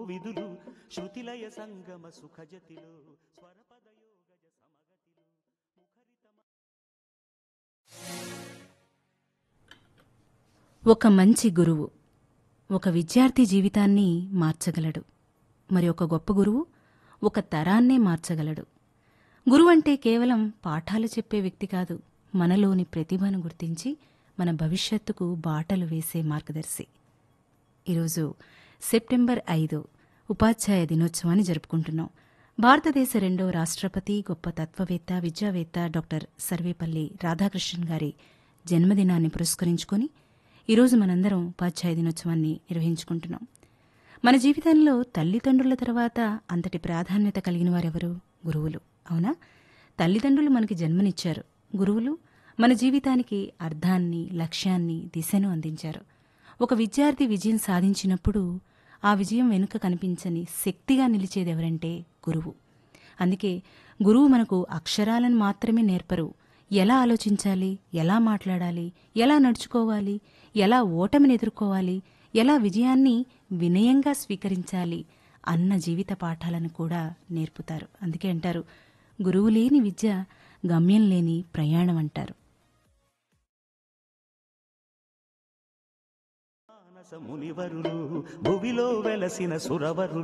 విధులు శృతిలయ సంగమ సుఖజతిలో స్వరపదయోగజ సమగతిలో ఒక మంచి గురువు ఒక విద్యార్థి జీవితాన్ని మార్చగలడు మరి ఒక గొప్ప గురువు ఒక తరాన్నే మార్చగలడు గురువు అంటే కేవలం పాఠాలు చెప్పే వ్యక్తి కాదు మనలోని ప్రతిభను గుర్తించి మన భవిష్యత్తుకు బాటలు వేసే మార్గదర్శి ఈరోజు సెప్టెంబర్ ఐదు ఉపాధ్యాయ దినోత్సవాన్ని జరుపుకుంటున్నాం భారతదేశ రెండో రాష్ట్రపతి గొప్ప తత్వవేత్త విద్యావేత్త డాక్టర్ సర్వేపల్లి రాధాకృష్ణన్ గారి జన్మదినాన్ని పురస్కరించుకొని ఈరోజు మనందరం ఉపాధ్యాయ దినోత్సవాన్ని నిర్వహించుకుంటున్నాం మన జీవితంలో తల్లిదండ్రుల తర్వాత అంతటి ప్రాధాన్యత కలిగిన వారెవరు గురువులు అవునా తల్లిదండ్రులు మనకి జన్మనిచ్చారు గురువులు మన జీవితానికి అర్థాన్ని లక్ష్యాన్ని దిశను అందించారు ఒక విద్యార్థి విజయం సాధించినప్పుడు ఆ విజయం వెనుక కనిపించని శక్తిగా నిలిచేదెవరంటే గురువు అందుకే గురువు మనకు అక్షరాలను మాత్రమే నేర్పరు ఎలా ఆలోచించాలి ఎలా మాట్లాడాలి ఎలా నడుచుకోవాలి ఎలా ఓటమిని ఎదుర్కోవాలి ఎలా విజయాన్ని వినయంగా స్వీకరించాలి అన్న జీవిత పాఠాలను కూడా నేర్పుతారు అందుకే అంటారు గురువు లేని విద్య గమ్యం లేని ప్రయాణం అంటారు మానస మునివరులు భువిలో వెలసిన సురవరులు